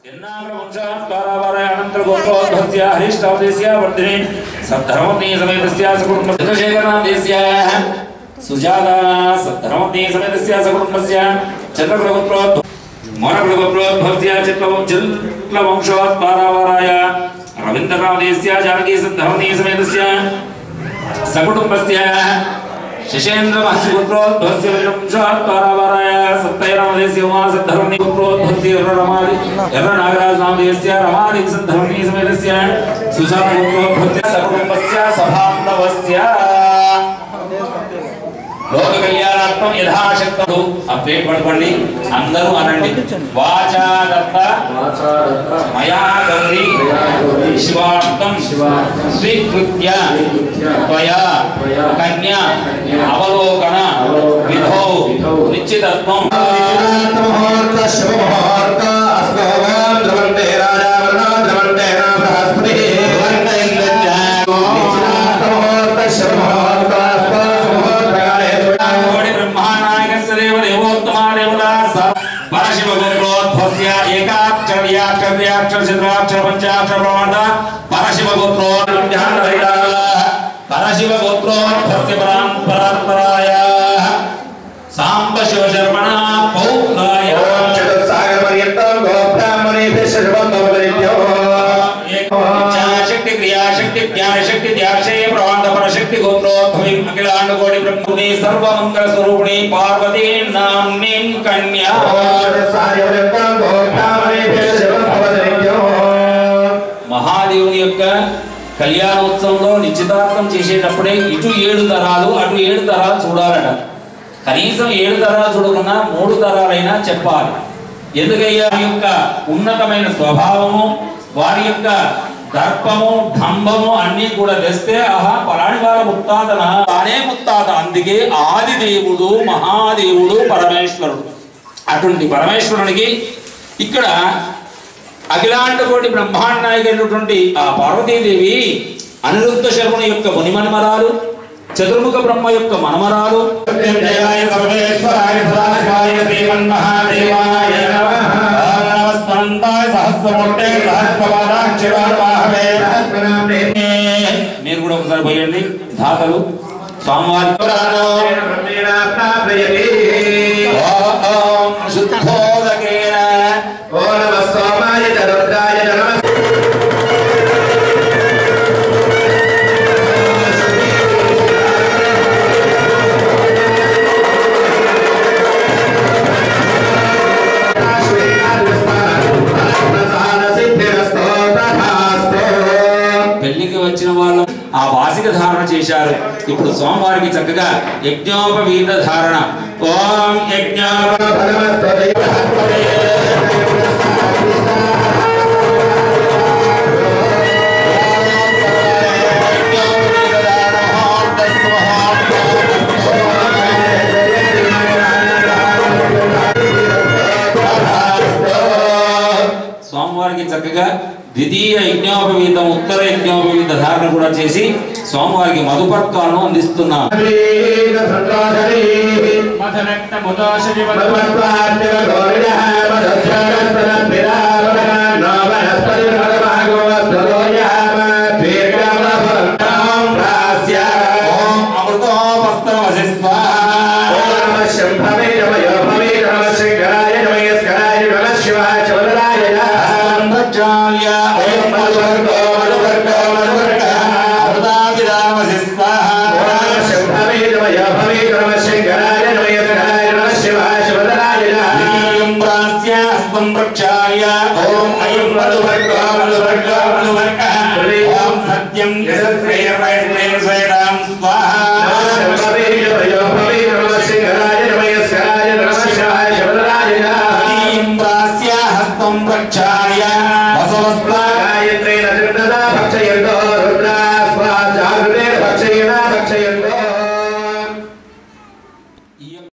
అనంతరగోపోద్భస్య హరిష్టావదేశ్య వర్ధిని సద్ధర్మపత్ని సమేతస్య సకుటుంబ చంద్రశేఖరనామదేశ్య సుజాత సద్ధర్మపత్ని సమేతస్య సకుటుంబస్య చంద్రప్రభుత్రోద్భ మోనప్రభుత్రోద్భస్య చిత్లవంశోత్పారావరాయ రవీంద్రనామదేశ్య జానకీ సద్ధర్మపత్ని సమేతస్య సకుటుంబస్య శశేంద్ర మహర్షిపుత్రోద్భవస్య విజంశాత్పారావరాయ సత్తైరామదేశ్య ఉమాసద్ధర్మణి పుత్రోద్భవస్య ఎర్రరమాది ఎర్ర నాగరాజ నామదేశ్య రమాది సద్ధర్మణి సమేతస్య సుశాల పుత్రోద్భవస్య సకుటుంబస్య సభాంధవస్య లోక కళ్యాణాత్మం యథాశక్తు ఆ పేరు పడుకోండి అందరూ అనండి వాచా దత్త మయా గౌరీ శివార్థం స్వీకృత్య త్వయా కన్యా అవలోకన విధౌ నిశ్చితత్వం ముహూర్త శుభ ముహూర్త అస్మోగం ద్రవంతే రాజావరణ ద్రవంతే నా బృహస్పతి ద్రవంత ఇంద్రజ ముహూర్త శుభ ముహూర్త ముహూర్తకాలే కోటి బ్రహ్మానాయకస్య దేవ దేవోత్తమా దేవతా స పరశివ గోత్రోద్భవస్య ఏకాక్షర వ్యాక్షర వ్యాక్షర చతురాక్షర పంచాక్షర ప్రమాణ పరశివ గోత్రోద్భవస్య పరశివ గోత్రోద్భవస్య పరాత్పరాయ సాంబ శివ శర్మణ పౌత్రాయ చతుస్సాగర పర్యంతం గోబ్రాహ్మణేభ్య శుభం భవతిభ్యో శక్తి క్రియాశక్తి జ్ఞానశక్తి త్యాగశయ ప్రవాంత పరశక్తి గోత్రోద్భవి అఖిలాండ కోటి బ్రహ్మణి సర్వమంగళ స్వరూపిణి పార్వతీ నామ్నీం కన్యా చతుస్సాగర పర్యంతం గోబ్రాహ్మణేభ్య శుభం భవతిభ్యో మహాదేవుని యొక్క కళ్యాణోత్సవంలో నిశ్చితార్థం చేసేటప్పుడే ఇటు ఏడు తరాలు అటు ఏడు తరాలు చూడాలట కనీసం ఏడు తరాలు చూడకుండా మూడు తరాలైనా చెప్పాలి ఎందుకయ్యా వారి యొక్క ఉన్నతమైన స్వభావము వారి యొక్క దర్పము ఢంబము అన్ని కూడా తెస్తే ఆహా పలాని వాళ్ళ ముత్తాతన తానే ముత్తాత అందుకే ఆది దేవుడు మహాదేవుడు పరమేశ్వరుడు అటువంటి పరమేశ్వరునికి ఇక్కడ అఖిలాండ కోటి బ్రహ్మాండ నాయకుడైనటువంటి ఆ పార్వతీదేవి అనిరుద్ధ శర్మణ యొక్క మునిమన్మరాలు చతుర్ముఖ బ్రహ్మ యొక్క మనమరాలు జయాయ సర్వేశ్వరాయ సదాశివాయ శ్రీమన్మహాదేవాయ నమః స్మరంతాయ సహస్రమూర్తే సహస్రపాదాక్షరార్వాహవే. మీరు కూడా ఒకసారి పోయండి ధాతలు స్వామివారి ఓం శుద్ధోదకేన పెళ్లికి వచ్చిన వాళ్ళు ఆ వాసిక ధారణ చేశారు ఇప్పుడు సోమవారికి చక్కగా యజ్ఞోపవీత ధారణ ఓం యజ్ఞోప స్వామివారికి చక్కగా ద్వితీయ యజ్ఞోపవీతం ఉత్తర యజ్ఞోపవీత ధారణ కూడా చేసి స్వామివారికి మధుపర్కాలను అందిస్తున్నాం ఓం అమృతోపస్త్రవశిస్వ సంరక్షాల్య ఓం మధువర్గో మధువర్గో మధువర్గ అమృతాభిరామశిస్వ లీం ప్రాస్య హస్తం ప్రక్షాళ్య ఓం అయం మధువర్గో మధువర్గో మధువర్గ ఓం సత్యం యశస్వేర్వైర్వైర్ స్వేదాం స్వాహా లీం ప్రాస్య హస్తం ప్రక్షాళ్య